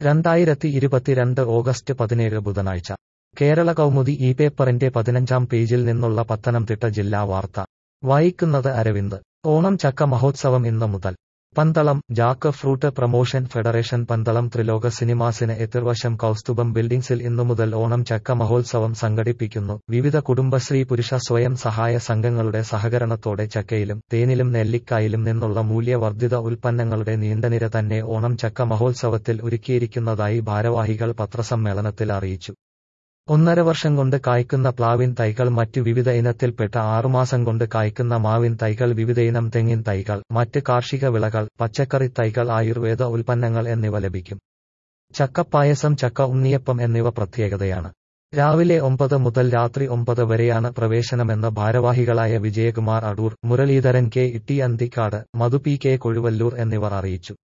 രണ്ടായിരത്തി ഇരുപത്തിരണ്ട് ഓഗസ്റ്റ് പതിനേഴ് ബുധനാഴ്ച കേരള കൗമുദി ഈ പേപ്പറിന്റെ പതിനഞ്ചാം പേജിൽ നിന്നുള്ള പത്തനംതിട്ട ജില്ലാ വാർത്ത വായിക്കുന്നത് അരവിന്ദ് ഓണം ചക്ക മഹോത്സവം ഇന്ന് മുതൽ Pandalam jack fruit promotion federation Pandalam Thriloka സിനിമാസിന് എതിർവശം കൗസ്തുഭം ബിൽഡിംഗ്സിൽ ഇന്നു മുതൽ ഓണം ചക്ക മഹോത്സവം സംഘടിപ്പിക്കുന്നു വിവിധ കുടുംബശ്രീ പുരുഷ സ്വയം സഹായ സംഘങ്ങളുടെ സഹകരണത്തോടെ ചക്കയിലും തേനിലും നെല്ലിക്കായിലും നിന്നുള്ള മൂല്യവർദ്ധിത ഉൽപ്പന്നങ്ങളുടെ നീണ്ടനിര തന്നെ ഓണം ചക്ക മഹോത്സവത്തിൽ ഒരുക്കിയിരിക്കുന്നതായി ഭാരവാഹികൾ പത്രസമ്മേളനത്തിൽ അറിയിച്ചു ഒന്നര വർഷം കൊണ്ട് കായ്ക്കുന്ന പ്ലാവിൻ തൈകൾ മറ്റു വിവിധ ഇനത്തിൽപ്പെട്ട ആറുമാസം കൊണ്ട് കായ്ക്കുന്ന മാവിൻ തൈകൾ വിവിധയിനം തെങ്ങിൻ തൈകൾ മറ്റ് കാർഷിക വിളകൾ പച്ചക്കറി തൈകൾ ആയുർവേദ ഉൽപ്പന്നങ്ങൾ എന്നിവ ലഭിക്കും ചക്കപ്പായസം ചക്ക ഉണ്ണിയപ്പം എന്നിവ പ്രത്യേകതയാണ് രാവിലെ ഒമ്പത് മുതൽ രാത്രി ഒമ്പത് വരെയാണ് പ്രവേശനമെന്ന് ഭാരവാഹികളായ Vijayakumar Adoor Muraleedharan K Itty Anthikad Madhu P K Kozhuvalloor എന്നിവർ അറിയിച്ചു